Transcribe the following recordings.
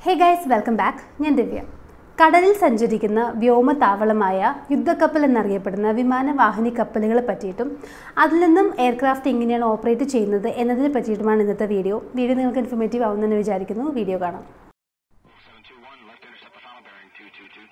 Hey guys welcome back ഞാൻ ദിവ്യ കടലിൽ സഞ്ചരിക്കുന്ന വ്യോമതാവളമായ യുദ്ധക്കപ്പൽ എന്നറിയപ്പെടുന്ന വിമാനവാഹിനി കപ്പലുകളെ പറ്റിയിട്ടും അതിൽ നിന്നും എയർക്രാഫ്റ്റ് എങ്ങനെയാണ് ഓപ്പറേറ്റ് ചെയ്യുന്നത് എന്നതിനെ പറ്റിയിട്ടുമാണ് ഇന്നത്തെ വീഡിയോ വീഡിയോ നിങ്ങൾക്ക് ഇൻഫർമേറ്റീവ് ആവുമെന്ന് വിചാരിക്കുന്നു വീഡിയോ കാണാം 721, left intercept the final bearing 222.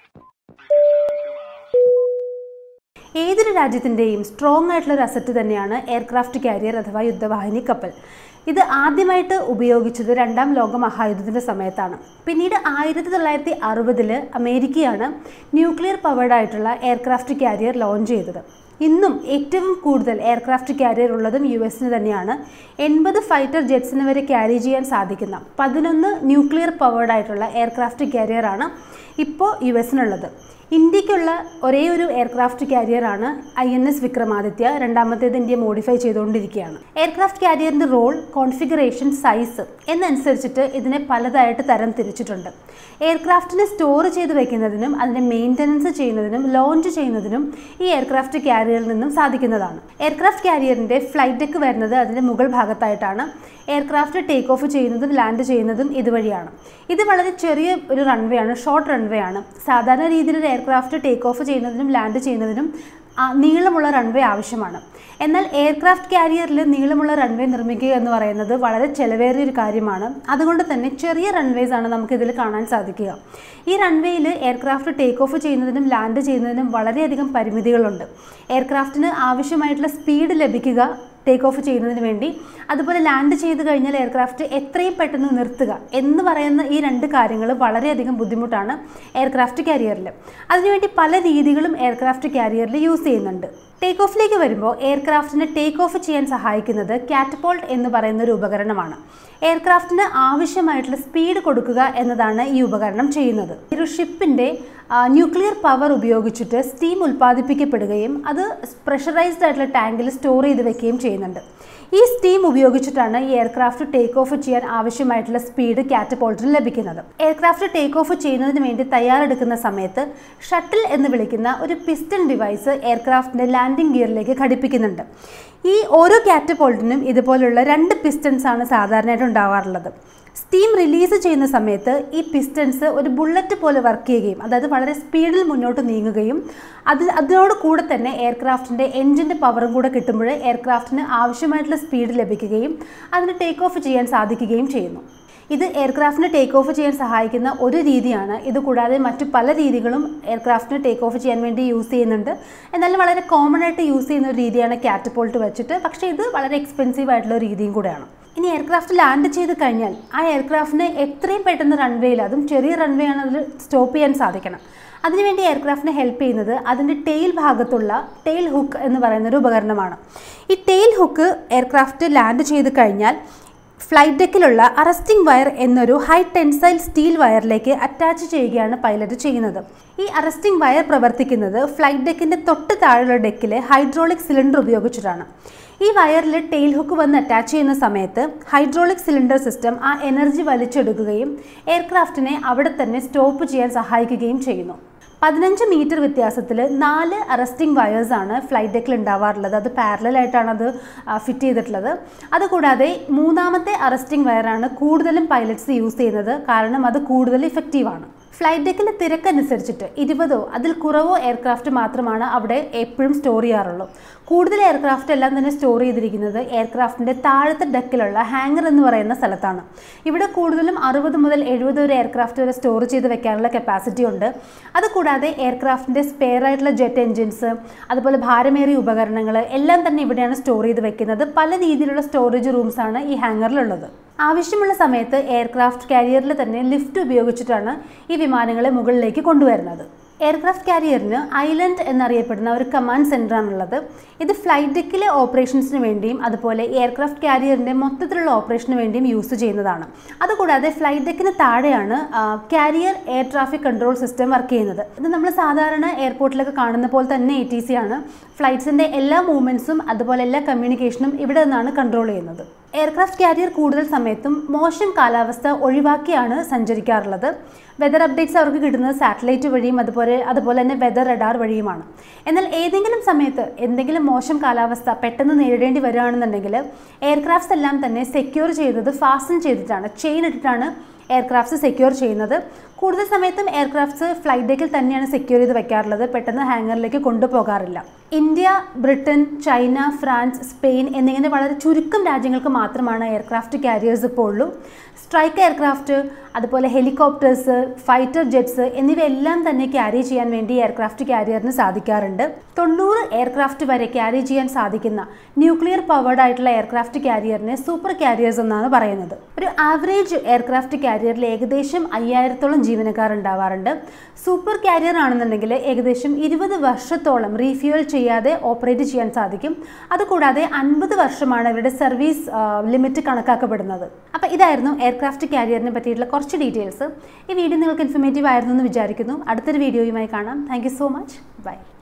ഏതൊരു രാജ്യത്തിൻ്റെയും സ്ട്രോങ് ആയിട്ടുള്ള ഒരു അസറ്റ് തന്നെയാണ് എയർക്രാഫ്റ്റ് കാരിയർ അഥവാ യുദ്ധവാഹിനി കപ്പൽ ഇത് ആദ്യമായിട്ട് ഉപയോഗിച്ചത് രണ്ടാം ലോക മഹായുദ്ധത്തിൻ്റെ സമയത്താണ് പിന്നീട് ആയിരത്തി തൊള്ളായിരത്തി അറുപതിൽ അമേരിക്കയാണ് ന്യൂക്ലിയർ പവേർഡ് ആയിട്ടുള്ള എയർക്രാഫ്റ്റ് കാരിയർ ലോഞ്ച് ചെയ്തത് ഇന്നും ഏറ്റവും കൂടുതൽ എയർക്രാഫ്റ്റ് കാരിയർ ഉള്ളതും യു എസിന് തന്നെയാണ് എൺപത് ഫൈറ്റർ ജെറ്റ്സിന് വരെ ക്യാരി ചെയ്യാൻ സാധിക്കുന്ന പതിനൊന്ന് ന്യൂക്ലിയർ പവേർഡ് ആയിട്ടുള്ള എയർക്രാഫ്റ്റ് കാരിയറാണ് ഇപ്പോൾ യു എസിനുള്ളത് ഇന്ത്യക്കുള്ള ഒരേ ഒരു എയർക്രാഫ്റ്റ് കാരിയറാണ് ഐ എൻ എസ് വിക്രമാദിത്യ രണ്ടാമത്തേത് ഇന്ത്യ മോഡിഫൈ ചെയ്തുകൊണ്ടിരിക്കുകയാണ് എയർക്രാഫ്റ്റ് കാരിയറിൻ്റെ റോൾ കോൺഫിഗറേഷൻ സൈസ് എന്നനുസരിച്ചിട്ട് ഇതിനെ പലതായിട്ട് തരം തിരിച്ചിട്ടുണ്ട് എയർക്രാഫ്റ്റിനെ സ്റ്റോർ ചെയ്ത് വെക്കുന്നതിനും അതിൻ്റെ മെയിൻ്റനൻസ് ചെയ്യുന്നതിനും ലോഞ്ച് ചെയ്യുന്നതിനും ഈ എയർക്രാഫ്റ്റ് കാരിയറിൽ നിന്നും സാധിക്കുന്നതാണ് എയർക്രാഫ്റ്റ് കാരിയറിൻ്റെ ഫ്ലൈറ്റ് ഡെക്ക് വരുന്നത് അതിൻ്റെ മുകൾ ഭാഗത്തായിട്ടാണ് എയർക്രാഫ്റ്റ് ടേക്ക് ഓഫ് ചെയ്യുന്നതും ലാൻഡ് ചെയ്യുന്നതും ഇതുവഴിയാണ് ഇത് വളരെ ചെറിയ ഒരു റൺവേ ആണ് ഷോർട്ട് റൺവേ ആണ് സാധാരണ രീതിയിൽ ഒരു എയർക്രാഫ്റ്റ് ടേക്ക് ഓഫ് ചെയ്യുന്നതിനും ലാൻഡ് ചെയ്യുന്നതിനും ആ, നീളമുള്ള റൺവേ ആവശ്യമാണ് എന്നാൽ എയർക്രാഫ്റ്റ് കാരിയറിൽ നീളമുള്ള റൺവേ നിർമ്മിക്കുക എന്ന് പറയുന്നത് വളരെ ചിലവേറിയ ഒരു കാര്യമാണ് അതുകൊണ്ട് തന്നെ ചെറിയ റൺവേസ് ആണ് നമുക്ക് ഇതിൽ കാണാൻ സാധിക്കുക ഈ റൺവേയിൽ എയർക്രാഫ്റ്റ് ടേക്ക് ഓഫ് ചെയ്യുന്നതിനും ലാൻഡ് ചെയ്യുന്നതിനും വളരെയധികം പരിമിതികളുണ്ട് എയർക്രാഫ്റ്റിന് ആവശ്യമായിട്ടുള്ള സ്പീഡ് ലഭിക്കുക ടേക്ക് ഓഫ് ചെയ്യുന്നതിന് വേണ്ടി അതുപോലെ ലാൻഡ് ചെയ്ത് കഴിഞ്ഞാൽ എയർക്രാഫ്റ്റ് എത്രയും പെട്ടെന്ന് നിർത്തുക എന്ന് പറയുന്ന ഈ രണ്ട് കാര്യങ്ങൾ വളരെയധികം ബുദ്ധിമുട്ടാണ് എയർക്രാഫ്റ്റ് കാരിയറിൽ അതിനുവേണ്ടി പല രീതികളും എയർക്രാഫ്റ്റ് കാരിയറിൽ യൂസ് ചെയ്യുന്നുണ്ട് ടേക്ക് ഓഫിലേക്ക് വരുമ്പോൾ എയർക്രാഫ്റ്റിനെ ടേക്ക് ഓഫ് ചെയ്യാൻ സഹായിക്കുന്നത് കാറ്റപോൾട്ട് എന്ന് പറയുന്ന ഒരു ഉപകരണമാണ് എയർക്രാഫ്റ്റിന് ആവശ്യമായിട്ടുള്ള സ്പീഡ് കൊടുക്കുക എന്നതാണ് ഈ ഉപകരണം ചെയ്യുന്നത് ഒരു ഷിപ്പിൻ്റെ ന്യൂക്ലിയർ പവർ ഉപയോഗിച്ചിട്ട് സ്റ്റീം ഉൽപ്പാദിപ്പിക്കപ്പെടുകയും അത് പ്രഷറൈസ്ഡ് ആയിട്ടുള്ള ടാങ്കിൽ സ്റ്റോർ ചെയ്ത് വെക്കുകയും ചെയ്യുന്നുണ്ട് ഈ സ്റ്റീം ഉപയോഗിച്ചിട്ടാണ് ഈ എയർക്രാഫ്റ്റ് ടേക്ക് ഓഫ് ചെയ്യാൻ ആവശ്യമായിട്ടുള്ള സ്പീഡ് കാറ്റപോൾട്ടിന് ലഭിക്കുന്നത് എയർക്രാഫ്റ്റ് ടേക്ക് ഓഫ് ചെയ്യുന്നതിന് വേണ്ടി തയ്യാറെടുക്കുന്ന സമയത്ത് ഷട്ടിൽ എന്ന് വിളിക്കുന്ന ഒരു പിസ്റ്റൺ ഡിവൈസ് എയർക്രാഫ്റ്റിൻ്റെ ലാൻഡിംഗ് ഗിയറിലേക്ക് ഘടിപ്പിക്കുന്നുണ്ട് ഈ ഓരോ കാറ്റപോൾട്ടിനും ഇതുപോലുള്ള രണ്ട് പിസ്റ്റൺസ് ആണ് സാധാരണയായിട്ട് ഉണ്ടാവാറുള്ളത് സ്റ്റീം റിലീസ് ചെയ്യുന്ന സമയത്ത് ഈ പിസ്റ്റൺസ് ഒരു ബുള്ളറ്റ് പോലെ വർക്ക് ചെയ്യുകയും അതായത് വളരെ സ്പീഡിൽ മുന്നോട്ട് നീങ്ങുകയും അത് അതിനോട് കൂടെ തന്നെ എയർക്രാഫ്റ്റിൻ്റെ എൻജിൻ്റെ പവറും കൂടെ കിട്ടുമ്പോൾ എയർക്രാഫ്റ്റിന് ആവശ്യമായിട്ടുള്ള സ്പീഡ് ലഭിക്കുകയും അതിന് ടേക്ക് ഓഫ് ചെയ്യാൻ സാധിക്കുകയും ചെയ്യുന്നു ഇത് എയർക്രാഫ്റ്റിന് ടേക്ക് ഓഫ് ചെയ്യാൻ സഹായിക്കുന്ന ഒരു രീതിയാണ് ഇത് കൂടാതെ മറ്റു പല രീതികളും എയർക്രാഫ്റ്റിന് ടേക്ക് ഓഫ് ചെയ്യാൻ വേണ്ടി യൂസ് ചെയ്യുന്നുണ്ട് എന്നാലും വളരെ കോമൺ ആയിട്ട് യൂസ് ചെയ്യുന്ന ഒരു രീതിയാണ് കാറ്റപോൾട്ട് വെച്ചിട്ട് പക്ഷേ ഇത് വളരെ എക്സ്പെൻസീവ് ആയിട്ടുള്ള ഒരു രീതിയും കൂടെയാണ് ഇനി എയർക്രാഫ്റ്റ് ലാൻഡ് ചെയ്ത് കഴിഞ്ഞാൽ ആ എയർക്രാഫ്റ്റിനെ എത്രയും പെട്ടെന്ന് റൺവേയിൽ അതും ചെറിയ റൺവേ ആണ് അതിൽ സ്റ്റോപ്പ് ചെയ്യാൻ സാധിക്കണം അതിനുവേണ്ടി എയർക്രാഫ്റ്റിനെ ഹെൽപ്പ് ചെയ്യുന്നത് അതിൻ്റെ ടെയിൽ ഭാഗത്തുള്ള ടെയിൽ ഹുക്ക് എന്ന് പറയുന്ന ഒരു ഉപകരണമാണ് ഈ ടെയിൽ ഹുക്ക് എയർക്രാഫ്റ്റ് ലാൻഡ് ചെയ്ത് കഴിഞ്ഞാൽ ഫ്ലൈറ്റ് ഡെക്കിലുള്ള അറസ്റ്റിംഗ് വയർ എന്നൊരു ഹൈ ടെൻസൈൽ സ്റ്റീൽ വയറിലേക്ക് അറ്റാച്ച് ചെയ്യുകയാണ് പൈലറ്റ് ചെയ്യുന്നത് ഈ അറസ്റ്റിംഗ് വയർ പ്രവർത്തിക്കുന്നത് ഫ്ലൈറ്റ് ഡെക്കിൻ്റെ തൊട്ട് താഴെയുള്ള ഡെക്കിലെ ഹൈഡ്രോളിക് സിലിണ്ടർ ഉപയോഗിച്ചിട്ടാണ് ഈ വയറിൽ ടെയിൽ ഹുക്ക് വന്ന് അറ്റാച്ച് ചെയ്യുന്ന സമയത്ത് ഹൈഡ്രോളിക് സിലിണ്ടർ സിസ്റ്റം ആ എനർജി വലിച്ചെടുക്കുകയും എയർക്രാഫ്റ്റിനെ അവിടെ തന്നെ സ്റ്റോപ്പ് ചെയ്യാൻ സഹായിക്കുകയും ചെയ്യുന്നു പതിനഞ്ച് മീറ്റർ വ്യത്യാസത്തിൽ നാല് അറസ്റ്റിംഗ് വയേഴ്സ് ആണ് ഫ്ലൈറ്റ് ഡെക്കിൽ ഉണ്ടാവാറുള്ളത് അത് പാരലൽ ആയിട്ടാണ് അത് ഫിറ്റ് ചെയ്തിട്ടുള്ളത് അതുകൂടാതെ മൂന്നാമത്തെ അറസ്റ്റിംഗ് വയറാണ് കൂടുതലും പൈലറ്റ്സ് യൂസ് ചെയ്യുന്നത് കാരണം അത് കൂടുതൽ ഇഫക്റ്റീവാണ് ഫ്ലൈറ്റ് ഡെക്കിലെ തിരക്കനുസരിച്ചിട്ട് ഇരുപതോ അതിൽ കുറവോ എയർക്രാഫ്റ്റ് മാത്രമാണ് അവിടെ എപ്പോഴും സ്റ്റോർ ചെയ്യാറുള്ളൂ കൂടുതൽ എയർക്രാഫ്റ്റ് എല്ലാം തന്നെ സ്റ്റോർ ചെയ്തിരിക്കുന്നത് എയർക്രാഫ്റ്റിൻ്റെ താഴത്തെ ഡെക്കിലുള്ള ഹാങ്ങർ എന്ന് പറയുന്ന സ്ഥലത്താണ് ഇവിടെ കൂടുതലും അറുപത് മുതൽ എഴുപത് വരെ എയർക്രാഫ്റ്റ് വരെ സ്റ്റോർ ചെയ്ത് വെക്കാനുള്ള കപ്പാസിറ്റി ഉണ്ട് അതുകൂടാതെ എയർക്രാഫ്റ്റിൻ്റെ സ്പെയർ ആയിട്ടുള്ള ജെറ്റ് എൻജിൻസ് അതുപോലെ ഭാരമേറിയ ഉപകരണങ്ങൾ എല്ലാം തന്നെ ഇവിടെയാണ് സ്റ്റോർ ചെയ്ത് വെക്കുന്നത് പല രീതിയിലുള്ള സ്റ്റോറേജ് റൂംസ് ആണ് ഈ ഹാങ്ങറിലുള്ളത് ആവശ്യമുള്ള സമയത്ത് എയർക്രാഫ്റ്റ് കാരിയറിൽ തന്നെ ലിഫ്റ്റ് ഉപയോഗിച്ചിട്ടാണ് ഈ വിമാനങ്ങളെ മുകളിലേക്ക് കൊണ്ടുവരുന്നത് എയർക്രാഫ്റ്റ് കാരിയറിന് ഐലൻഡ് എന്നറിയപ്പെടുന്ന ഒരു കമാൻഡ് സെൻ്റർ ആണുള്ളത് ഇത് ഫ്ലൈറ്റ് ഡെക്കിലെ ഓപ്പറേഷൻസിന് വേണ്ടിയും അതുപോലെ എയർക്രാഫ്റ്റ് കാരിയറിൻ്റെ മൊത്തത്തിലുള്ള ഓപ്പറേഷന് വേണ്ടിയും യൂസ് ചെയ്യുന്നതാണ് അതുകൂടാതെ ഫ്ലൈറ്റ് ഡെക്കിന് താഴെയാണ് carrier air traffic control system work ചെയ്യുന്നത് ഇത് നമ്മൾ സാധാരണ എയർപോർട്ടിലൊക്കെ കാണുന്ന പോലെ തന്നെ എ ടി സി ആണ് ഫ്ലൈറ്റ്സിൻ്റെ എല്ലാ മൂവ്മെൻറ്റ്സും അതുപോലെ എല്ലാ കമ്മ്യൂണിക്കേഷനും ഇവിടെ നിന്നാണ് കൺട്രോൾ ചെയ്യുന്നത് എയർക്രാഫ്റ്റ് കാരിയർ കൂടുതൽ സമയത്തും മോശം കാലാവസ്ഥ ഒഴിവാക്കിയാണ് സഞ്ചരിക്കാറുള്ളത് വെതർ അപ്ഡേറ്റ്സ് അവർക്ക് കിട്ടുന്നത് സാറ്റലൈറ്റ് വഴിയും അതുപോലെ അതുപോലെ തന്നെ വെതർ റഡാർ വഴിയുമാണ് എന്നാൽ ഏതെങ്കിലും സമയത്ത് എന്തെങ്കിലും മോശം കാലാവസ്ഥ പെട്ടെന്ന് നേരിടേണ്ടി വരികയാണെന്നുണ്ടെങ്കിൽ എയർക്രാഫ്റ്റ്സ് എല്ലാം തന്നെ സെക്യൂർ ചെയ്തത് ഫാസ്റ്റൻ ചെയ്തിട്ടാണ് ചെയിൻ ഇട്ടിട്ടാണ് എയർക്രാഫ്റ്റ്സ് സെക്യൂർ ചെയ്യുന്നത് കൂടുതൽ സമയത്തും എയർക്രാഫ്റ്റ്സ് ഫ്ലൈറ്റ് ഡെക്കിൽ തന്നെയാണ് സെക്യൂർ ചെയ്ത് വെക്കാറുള്ളത് പെട്ടെന്ന് ഹാങ്ങറിലേക്ക് കൊണ്ടുപോകാറില്ല India Britain China France Spain എന്നിങ്ങനെ വളരെ ചുരുക്കം രാജ്യങ്ങൾക്ക് മാത്രമാണ് എയർക്രാഫ്റ്റ് കാരിയേഴ്സ് ഇപ്പോൾ ഉള്ളൂ സ്ട്രൈക്ക് എയർക്രാഫ്റ്റ് അതുപോലെ ഹെലികോപ്റ്റേഴ്സ് ഫൈറ്റർ ജെറ്റ്സ് എന്നിവയെല്ലാം തന്നെ ക്യാരി ചെയ്യാൻ വേണ്ടി എയർക്രാഫ്റ്റ് കാരിയറിന് സാധിക്കാറുണ്ട് തൊണ്ണൂറ് എയർക്രാഫ്റ്റ് വരെ ക്യാരി ചെയ്യാൻ സാധിക്കുന്ന ന്യൂക്ലിയർ പവേർഡ് ആയിട്ടുള്ള എയർക്രാഫ്റ്റ് കാരിയറിനെ സൂപ്പർ കാരിയേഴ്സ് എന്നാണ് പറയുന്നത് ഒരു ആവറേജ് എയർക്രാഫ്റ്റ് കാരിയറിൽ ഏകദേശം അയ്യായിരത്തോളം ജീവനക്കാർ ഉണ്ടാവാറുണ്ട് സൂപ്പർ കാരിയർ ആണെന്നുണ്ടെങ്കിൽ ഏകദേശം ഇരുപത് വർഷത്തോളം റീഫ്യൂവൽ ചെയ്യാതെ ഓപ്പറേറ്റ് ചെയ്യാൻ സാധിക്കും അതുകൂടാതെ അൻപത് വർഷമാണ് ഇവരുടെ സർവീസ് ലിമിറ്റ് കണക്കാക്കപ്പെടുന്നത് അപ്പോൾ ഇതായിരുന്നു എയർക്രാഫ്റ്റ് കാരിയറിനെ പറ്റിയിട്ടുള്ള കുറച്ച് ഡീറ്റെയിൽസ് ഈ വീഡിയോ നിങ്ങൾക്ക് ഇൻഫർമേറ്റീവ് ആയിരുന്നു എന്ന് വിചാരിക്കുന്നു അടുത്തൊരു വീഡിയോയുമായി കാണാം താങ്ക് സോ മച്ച് ബൈ